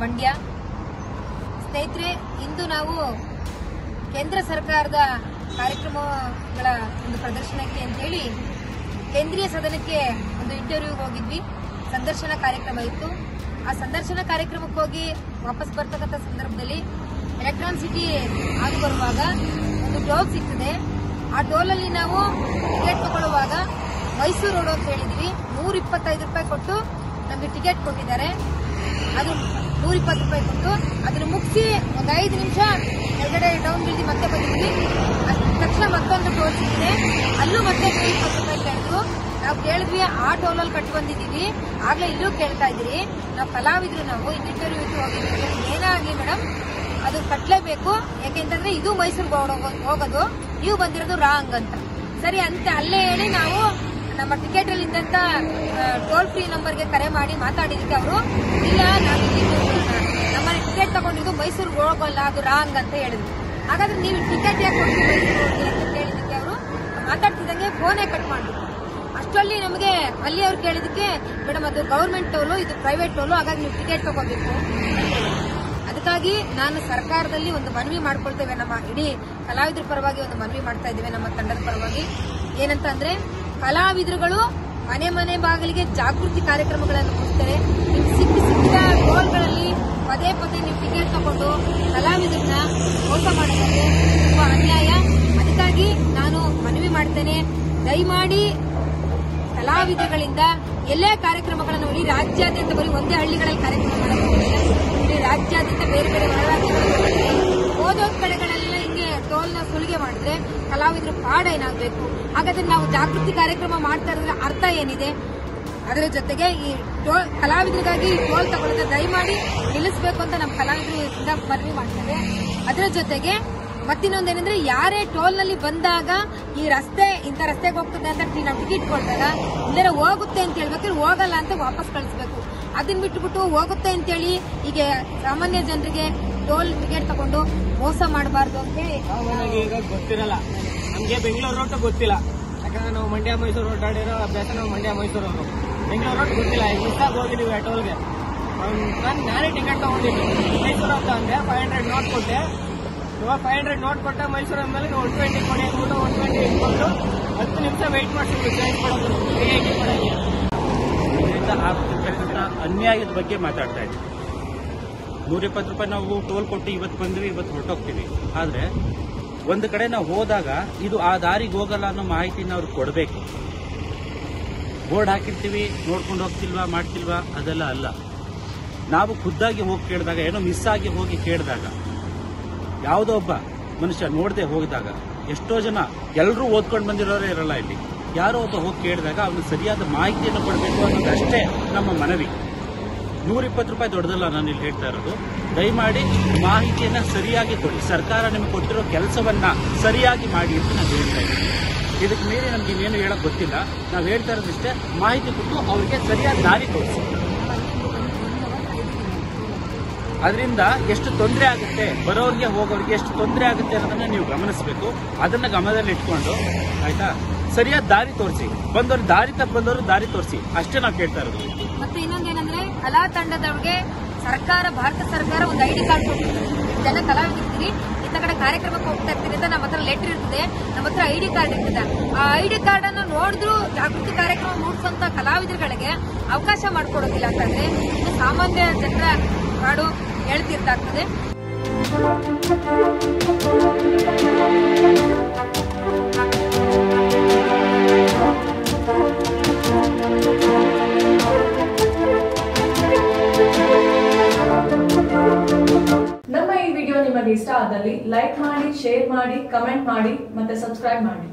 ಮಂಡ್ಯ ಸ್ನೇಹಿತರೆ ಇಂದು ನಾವು ಕೇಂದ್ರ ಸರ್ಕಾರದ ಕಾರ್ಯಕ್ರಮಗಳ ಒಂದು ಪ್ರದರ್ಶನಕ್ಕೆ ಅಂತೇಳಿ ಕೇಂದ್ರೀಯ ಸದನಕ್ಕೆ ಒಂದು ಇಂಟರ್ವ್ಯೂಗೆ ಹೋಗಿದ್ವಿ ಸಂದರ್ಶನ ಕಾರ್ಯಕ್ರಮ ಇತ್ತು ಆ ಸಂದರ್ಶನ ಕಾರ್ಯಕ್ರಮಕ್ಕೆ ಹೋಗಿ ವಾಪಸ್ ಬರ್ತಕ್ಕಂಥ ಸಂದರ್ಭದಲ್ಲಿ ಎಲೆಕ್ಟ್ರಾನ್ ಸಿಟಿ ಆಗಿ ಬರುವಾಗ ಒಂದು ಟೋಲ್ ಸಿಗ್ತದೆ ಆ ಟೋಲಲ್ಲಿ ನಾವು ಟಿಕೆಟ್ ತಗೊಳ್ಳುವಾಗ ಮೈಸೂರು ರೋಡ್ ಅಂತ ಹೇಳಿದ್ವಿ ನೂರ ಇಪ್ಪತ್ತೈದು ರೂಪಾಯಿ ಕೊಟ್ಟು ನಮಗೆ ಟಿಕೆಟ್ ಕೊಟ್ಟಿದ್ದಾರೆ ಅದು ನೂರ ಇಪ್ಪತ್ತು ರೂಪಾಯಿ ಕೊಟ್ಟು ಅದನ್ನ ಮುಗಿಸಿ ಒಂದು ಐದು ನಿಮಿಷ ಕೆಳಗಡೆ ಡೌನ್ ಇಳಿದು ಮತ್ತೆ ಬಂದಿದ್ವಿ ಅಷ್ಟ್ ತಕ್ಷಣ ಮತ್ತೊಂದು ಟೋಲ್ ಸಿಕ್ಕಿದೆ ಅಲ್ಲೂ ಮತ್ತೆ ನೂರ ಇಪ್ಪತ್ತು ರೂಪಾಯಿ ಕೇಳಿದ್ರು ನಾವು ಕೇಳಿದ್ವಿ ಆ ಟೋಲಲ್ಲಿ ಕಟ್ಟಿ ಬಂದಿದ್ದೀವಿ ಆಗ್ಲೇ ಇಲ್ಲೂ ಕೇಳ್ತಾ ಇದ್ದೀರಿ ನಾವು ಕಲಾವಿದ್ರು ನಾವು ಇಂಟರ್ವ್ಯೂ ಹೋಗಿದ್ದೀವಿ ಏನಾಗ್ಲಿ ಮೇಡಮ್ ಅದು ಕಟ್ಲೇಬೇಕು ಯಾಕೆಂತಂದ್ರೆ ಇದು ಮೈಸೂರಿಗೆ ಹೋಗೋದು ನೀವು ಬಂದಿರೋದು ರಾಂಗ್ ಅಂತ ಸರಿ ಅಂತ ಅಲ್ಲೇ ಹೇಳಿ ನಾವು ನಮ್ಮ ಟಿಕೆಟ್ ಅಲ್ಲಿ ಇದ್ದಂತ ಟೋಲ್ ಫ್ರೀ ನಂಬರ್ಗೆ ಕರೆ ಮಾಡಿ ಮಾತಾಡಿದಕ್ಕೆ ಅವರು ಇಲ್ಲ ನಾವು ಇಲ್ಲಿ ನಮ್ಮ ಟಿಕೆಟ್ ತಗೊಂಡಿದ್ದು ಮೈಸೂರಿಗೆ ಹೋಗಲ್ಲ ಅದು ರಾಂಗ್ ಅಂತ ಹೇಳಿದ್ರು ಹಾಗಾದ್ರೆ ನೀವು ಟಿಕೆಟ್ ಯಾಕೆ ಕೊಟ್ಟು ಮೈಸೂರು ಹೋಗಿ ಅಂತ ಕೇಳಿದಕ್ಕೆ ಅವರು ಮಾತಾಡ್ತಿದ್ದಂಗೆ ಫೋನೇ ಕಟ್ ಮಾಡಿದ್ರು ಅಷ್ಟರಲ್ಲಿ ನಮಗೆ ಅಲ್ಲಿ ಅವ್ರು ಕೇಳಿದಕ್ಕೆ ಮೇಡಮ್ ಅದು ಗೌರ್ಮೆಂಟ್ ಟೋಲು ಇದು ಪ್ರೈವೇಟ್ ಟೋಲು ಹಾಗಾಗಿ ನೀವು ಟಿಕೆಟ್ ತಗೋಬೇಕು ಅಂತ ಹೇಳಿದ್ರು. ಅದಕ್ಕಾಗಿ ನಾನು ಸರ್ಕಾರದಲ್ಲಿ ಒಂದು ಮನವಿ ಮಾಡ್ಕೊಳ್ತೇವೆ ನಮ್ಮ ಇಡೀ ಕಲಾವಿದರ ಪರವಾಗಿ ಒಂದು ಮನವಿ ಮಾಡ್ತಾ ಇದ್ದೇವೆ ನಮ್ಮ ತಂಡದ ಪರವಾಗಿ ಏನಂತ ಅಂದ್ರೆ ಕಲಾವಿದರುಗಳು ಮನೆ ಮನೆ ಬಾಗಿಲಿಗೆ ಜಾಗೃತಿ ಕಾರ್ಯಕ್ರಮಗಳನ್ನು ಕೊಡ್ತಾರೆ ನಿಮ್ ಸಿಕ್ಕ ಸಿಕ್ಕ ಟೋಲ್ಗಳಲ್ಲಿ ಪದೇ ಪದೇ ನೀವು ಟಿಕೆಟ್ ತಗೊಂಡು ಕಲಾವಿದರನ್ನ ಮೋಸ ಮಾಡೋದಂದ್ರೆ ತುಂಬಾ ಅನ್ಯಾಯ ಅದಕ್ಕಾಗಿ ನಾನು ಮನವಿ ಮಾಡ್ತೇನೆ ದಯಮಾಡಿ ಕಲಾವಿದರುಗಳಿಂದ ಎಲ್ಲೇ ಕಾರ್ಯಕ್ರಮಗಳನ್ನು ಇಡೀ ರಾಜ್ಯಾದ್ಯಂತ ಬರೀ ಒಂದೇ ಹಳ್ಳಿಗಳಲ್ಲಿ ಕಾರ್ಯಕ್ರಮ ಮಾಡೋದಿಲ್ಲ ಇಡೀ ರಾಜ್ಯಾದ್ಯಂತ ಬೇರೆ ಬೇರೆ ಹೊರ ರಾಜ್ಯಗಳಲ್ಲಿ ಓದೋದ್ ಕಡೆಗಳೆಲ್ಲ ಹಿಂಗೆ ಟೋಲ್ನ ಸುಲಿಗೆ ಮಾಡಿದ್ರೆ ಕಲಾವಿದರು ಪಾಡ ಏನಾಗಬೇಕು ಹಾಗಾದ್ರೆ ನಾವು ಜಾಗೃತಿ ಕಾರ್ಯಕ್ರಮ ಮಾಡ್ತಾ ಇರೋದ್ರ ಅರ್ಥ ಏನಿದೆ ಅದರ ಜೊತೆಗೆ ಈ ಟೋಲ್ ಕಲಾವಿದರಿಗಾಗಿ ಈ ಟೋಲ್ ತಗೊಳ್ಳೋದು ದಯಮಾಡಿ ನಿಲ್ಲಿಸಬೇಕು ಅಂತ ನಮ್ಮ ಕಲಾವಿದರಿಂದ ಮನವಿ ಮಾಡ್ತೇವೆ ಅದರ ಜೊತೆಗೆ ಮತ್ತಿನ್ನೊಂದೇನೆಂದ್ರೆ ಯಾರೇ ಟೋಲ್ ನಲ್ಲಿ ಬಂದಾಗ ಈ ರಸ್ತೆ ಇಂಥ ರಸ್ತೆಗೆ ಹೋಗ್ತದೆ ಅಂತ ಟಿ- ನಾವು ಟಿಕೆಟ್ ಕೊಡ್ದಾಗ ಇಲ್ಲರ ಹೋಗುತ್ತೆ ಅಂತ ಹೇಳ್ಬೇಕಾದ್ರೆ ಹೋಗಲ್ಲ ಅಂತ ವಾಪಸ್ ಕಳಿಸ್ಬೇಕು ಅದನ್ನ ಬಿಟ್ಬಿಟ್ಟು ಹೋಗುತ್ತೆ ಅಂತೇಳಿ ಈಗ ಸಾಮಾನ್ಯ ಜನರಿಗೆ ಟೋಲ್ ಟಿಕೆಟ್ ತಗೊಂಡು ಮೋಸ ಮಾಡಬಾರ್ದು ಅಂತೇಳಿ ನನಗೆ ಈಗ ಗೊತ್ತಿರಲ್ಲ ನಮ್ಗೆ ಬೆಂಗಳೂರು ರೋಡ್ ಗೊತ್ತಿಲ್ಲ ಯಾಕಂದ್ರೆ ನಾವು ಮಂಡ್ಯ ಮೈಸೂರು ರೋಡ್ ಆಡಿರೋ ಅಭ್ಯಾಸ ನಾವು ಮಂಡ್ಯ ಮೈಸೂರು ಅವರು ಬೆಂಗಳೂರು ರೋಡ್ ಗೊತ್ತಿಲ್ಲ ಈಗ ಮಿಸ್ ಆಗಿ ಹೋಗಿದ್ದೀವಿ ಆ ಟೋಲ್ಗೆ ನಾನು ನಾನೇ ಟಿಕೆಟ್ ತಗೊಂಡಿದ್ದೆ ಮೈಸೂರು ಅಂತ ಅಂದೆ ಫೈವ್ ಹಂಡ್ರೆಡ್ ನೋಟ್ ಕೊಟ್ಟೆ ಇವಾಗ ಫೈವ್ ಹಂಡ್ರೆಡ್ ನೋಟ್ ಕೊಟ್ಟೆ ಮೈಸೂರು ಅಂದಮೇಲೆ ಒನ್ ಟ್ವೆಂಟಿ ಕೊಡಿ ಅಂದ್ಬಿಟ್ಟು ಒನ್ ಟ್ವೆಂಟಿ ಇಟ್ಕೊಂಡು ಹತ್ತು ನಿಮಿಷ ವೆಯ್ಟ್ ಮಾಡಿಸಿದ್ವಿ ಚೇಂಜ್ ಮಾಡೋದು ಹೇಗೆ ಕೊಡೋದು ಇದರಿಂದ ಆಗ್ತಿರ್ತಕ್ಕಂಥ ಅನ್ಯಾಯದ ಬಗ್ಗೆ ಮಾತಾಡ್ತಾ ಇದ್ದೀವಿ ನೂರಿಪ್ಪತ್ತು ರೂಪಾಯಿ ನಾವು ಟೋಲ್ ಕೊಟ್ಟು ಇವತ್ತು ಬಂದ್ವಿ ಇವತ್ತು ಹೊರಟೋಗ್ತೀವಿ ಆದ್ರೆ ಒಂದು ಕಡೆ ನಾವು ಹೋದಾಗ ಇದು ಆ ದಾರಿಗೆ ಹೋಗಲ್ಲ ಅನ್ನೋ ಮಾಹಿತಿನ ಅವ್ರಿಗೆ ಕೊಡಬೇಕು ಬೋರ್ಡ್ ಹಾಕಿರ್ತೀವಿ ನೋಡ್ಕೊಂಡು ಹೋಗ್ತಿಲ್ವಾ ಮಾಡ್ತಿಲ್ವಾ ಅದೆಲ್ಲ ಅಲ್ಲ ನಾವು ಖುದ್ದಾಗಿ ಹೋಗಿ ಕೇಳಿದಾಗ ಏನೋ ಮಿಸ್ ಆಗಿ ಹೋಗಿ ಕೇಳಿದಾಗ ಯಾವುದೋ ಒಬ್ಬ ಮನುಷ್ಯ ನೋಡದೆ ಹೋಗಿದಾಗ ಎಷ್ಟೋ ಜನ ಎಲ್ಲರೂ ಓದ್ಕೊಂಡು ಬಂದಿರೋರೇ ಇರಲ್ಲ ಇಲ್ಲಿ ಯಾರೋ ಒಬ್ಬ ಹೋಗಿ ಕೇಳಿದಾಗ ಅವನು ಸರಿಯಾದ ಮಾಹಿತಿಯನ್ನು ಕೊಡಬೇಕು ಅನ್ನೋದಷ್ಟೇ ನಮ್ಮ ಮನವಿ ನೂರಿಪ್ಪತ್ತು ರೂಪಾಯಿ ದೊಡ್ಡದಲ್ಲ ನಾನು ಇಲ್ಲಿ ಹೇಳ್ತಾ ಇರೋದು ದಯಮಾಡಿ ಮಾಹಿತಿಯನ್ನ ಸರಿಯಾಗಿ ಕೊಡಿ ಸರ್ಕಾರ ನಿಮ್ಗೆ ಕೊಟ್ಟಿರೋ ಕೆಲಸವನ್ನ ಸರಿಯಾಗಿ ಮಾಡಿ ಅಂತ ನಾನು ಹೇಳ್ತಾ ಇದ್ದೀನಿ ಇದಕ್ಕೆ ಮೀರಿ ನಮ್ಗೆ ಇನ್ನೇನು ಹೇಳಕ್ ಗೊತ್ತಿಲ್ಲ ನಾವು ಹೇಳ್ತಾ ಇರೋದಿಷ್ಟೇ ಮಾಹಿತಿ ಕೊಟ್ಟು ಅವರಿಗೆ ಸರಿಯಾದ ದಾರಿ ತೋರಿಸಿ ಅದರಿಂದ ಎಷ್ಟು ತೊಂದರೆ ಆಗುತ್ತೆ ಬರೋರಿಗೆ ಹೋಗೋರಿಗೆ ಎಷ್ಟು ತೊಂದರೆ ಆಗುತ್ತೆ ಅನ್ನೋದನ್ನ ನೀವು ಗಮನಿಸಬೇಕು ಅದನ್ನ ಗಮನದಲ್ಲಿ ಇಟ್ಕೊಂಡು ಆಯ್ತಾ ಸರಿಯಾದ ದಾರಿ ತೋರಿಸಿ ಬಂದವ್ರು ದಾರಿ ತಪ್ಪು ಬಂದವರು ದಾರಿ ತೋರಿಸಿ ಅಷ್ಟೇ ನಾವು ಕೇಳ್ತಾ ಇರೋದು ಮತ್ತೆ ಇನ್ನೊಂದೇನಂದ್ರೆ ಕಲಾ ತಂಡದವ್ರಿಗೆ ಸರ್ಕಾರ ಭಾರತ ಸರ್ಕಾರ ಒಂದು ಐಡಿ ಕಾರ್ಡ್ ಕೊಟ್ಟಿದೆ ಜನ ಕಲಾವಿದಿರ್ತೀರಿ ಇಂಥ ಕಡೆ ಕಾರ್ಯಕ್ರಮಕ್ಕೆ ಹೋಗ್ತಾ ಇರ್ತೀರಿ ಅಂತ ನಮ್ಮ ಹತ್ರ ಲೆಟರ್ ಇರ್ತದೆ ನಮ್ಮ ಹತ್ರ ಐಡಿ ಕಾರ್ಡ್ ಇರ್ತದೆ ಆ ಐಡಿ ಕಾರ್ಡ್ ಅನ್ನು ನೋಡಿದ್ರು ಜಾಗೃತಿ ಕಾರ್ಯಕ್ರಮ ಮೂಡಿಸುವಂತ ಕಲಾವಿದರುಗಳಿಗೆ ಅವಕಾಶ ಮಾಡಿಕೊಡೋದಿಲ್ಲ ಅಂತಂದ್ರೆ ಇದು ಸಾಮಾನ್ಯ ಜನರ ಹಾಡು ಹೇಳ್ತಿರ್ತಾಗ್ತದೆ ನಮ್ಮ ಈ ವಿಡಿಯೋ ನಿಮಗೆ ಇಷ್ಟ ಆದಲ್ಲಿ ಲೈಕ್ ಮಾಡಿ ಶೇರ್ ಮಾಡಿ ಕಮೆಂಟ್ ಮಾಡಿ ಮತ್ತೆ ಸಬ್ಸ್ಕ್ರೈಬ್ ಮಾಡಿ